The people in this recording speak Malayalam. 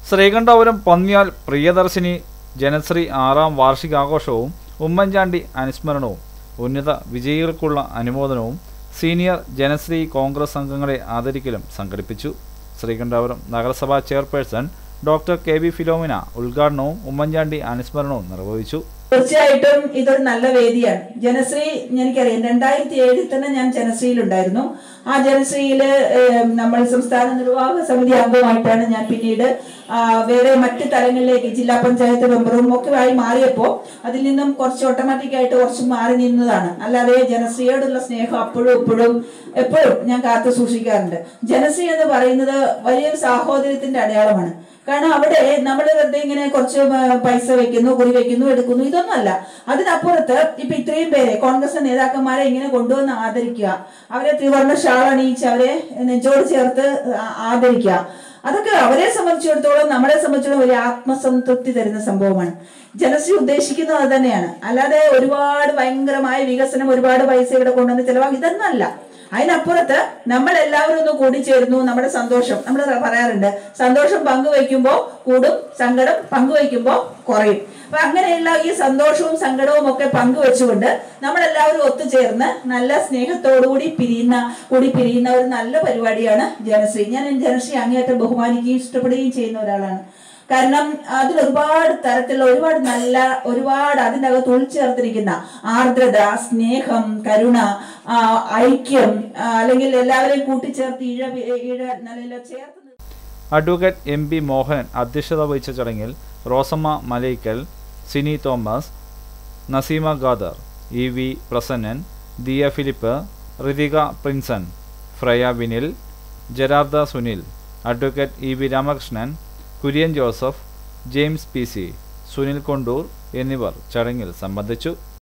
ശ്രീകണ്ഠപുരം പന്നിയാൽ പ്രിയദർശിനി ജനശ്രീ ആറാം വാർഷികാഘോഷവും ഉമ്മൻചാണ്ടി അനുസ്മരണവും ഉന്നത വിജയികൾക്കുള്ള അനുമോദനവും സീനിയർ ജനശ്രീ കോൺഗ്രസ് അംഗങ്ങളെ ആദരിക്കലും സംഘടിപ്പിച്ചു ശ്രീകണ്ഠപുരം നഗരസഭാ chairperson doctor K V Philomina ഉദ്ഘാടനവും ഉമ്മൻചാണ്ടി അനുസ്മരണവും നിർവഹിച്ചു തീർച്ചയായിട്ടും ഇതൊരു നല്ല വേദിയാണ് ജനശ്രീ എനിക്കറിയാം രണ്ടായിരത്തി ഏഴിൽ തന്നെ ഞാൻ ജനശ്രീയിലുണ്ടായിരുന്നു ആ ജനശ്രീയില് ഏഹ്, നമ്മൾ സംസ്ഥാന നിർവാഹക സമിതി അംഗമായിട്ടാണ് ഞാൻ പിന്നീട് ആ, വേറെ മറ്റ് തലങ്ങളിലേക്ക് ജില്ലാ പഞ്ചായത്ത് മെമ്പറും ഒക്കെ ആയി മാറിയപ്പോൾ അതിൽ നിന്നും കുറച്ച് ഓട്ടോമാറ്റിക് ആയിട്ട് കുറച്ച് മാറി നിന്നതാണ് അല്ലാതെ ജനശ്രീയോടുള്ള സ്നേഹം അപ്പോഴും ഇപ്പോഴും എപ്പോഴും ഞാൻ കാത്തു സൂക്ഷിക്കാറുണ്ട് ജനശ്രീ എന്ന് പറയുന്നത് വലിയൊരു സാഹോദര്യത്തിന്റെ അടയാളമാണ് കാരണം അവിടെ നമ്മൾ വെറുതെ ഇങ്ങനെ കുറച്ച് പ- പൈസ വെക്കുന്നു കുറി വെക്കുന്നു എടുക്കുന്നു ഇതൊന്നുമല്ല അതിനപ്പുറത്ത് ഇപ്പൊ ഇത്രയും പേരെ കോൺഗ്രസ് നേതാക്കന്മാരെ ഇങ്ങനെ കൊണ്ടുവന്ന് ആദരിക്കുക അവരെ ത്രിവർണ്ണ ഷാൾ അണിയിച്ച് അവരെ നെഞ്ചോട് ചേർത്ത് ആ- ആദരിക്കുക അതൊക്കെ അവരെ സംബന്ധിച്ചിടത്തോളം നമ്മളെ സംബന്ധിച്ചിടത്തോളം വലിയ ആത്മസംതൃപ്തി തരുന്ന സംഭവമാണ് ജനശ്രീ ഉദ്ദേശിക്കുന്നത് അത് തന്നെയാണ് അല്ലാതെ ഒരുപാട് ഭയങ്കരമായ വികസനം ഒരുപാട് പൈസ ഇവിടെ കൊണ്ടുവന്ന് ചെലവാക്കി ഇതൊന്നല്ല അതിനപ്പുറത്ത് നമ്മൾ എല്ലാവരും ഒന്ന് കൂടിച്ചേരുന്നു നമ്മുടെ സന്തോഷം നമ്മൾ പറയാറുണ്ട് സന്തോഷം പങ്കുവയ്ക്കുമ്പോൾ കൂടും സങ്കടം പങ്കുവയ്ക്കുമ്പോൾ കുറയും അപ്പൊ അങ്ങനെയുള്ള ഈ സന്തോഷവും സങ്കടവും ഒക്കെ പങ്കുവെച്ചുകൊണ്ട് നമ്മളെല്ലാവരും ഒത്തുചേർന്ന് നല്ല സ്നേഹത്തോടുകൂടി പിരിയുന്ന കൂടി പിരിയുന്ന ഒരു നല്ല പരിപാടിയാണ് ജനശ്രീ ഞാൻ ജനശ്രീ അങ്ങേയറ്റം ബഹുമാനിക്കുകയും ഇഷ്ടപ്പെടുകയും ചെയ്യുന്ന ഒരാളാണ് കാരണം അതിൽ ഒരുപാട് തരത്തിലുള്ള ഒരുപാട് നല്ല ഒരുപാട് അതിൻ്റെ അകത്ത് ഉൾച്ചേർത്തിരിക്കുന്ന ആർദ്രത സ്നേഹം കരുണ ആ, ഐക്യം ആ, അല്ലെങ്കിൽ എല്ലാവരെയും കൂട്ടിച്ചേർത്ത് ഇഴ ഇഴ നല്ല ചേർത്ത് അഡ്വക്കേറ്റ് എം പി മോഹനൻ അധ്യക്ഷത വഹിച്ച ചടങ്ങിൽ Rosamma Malaikkal Sini Thomas Naseema Khader E V Prasannan Diya Philip Rithika Prinson Fraya Vinil Jararda Sunil advocate E V Ramakrishnan Kurian Joseph James P C Sunil Kondoor എന്നിവർ ചടങ്ങിൽ സംബന്ധിച്ചു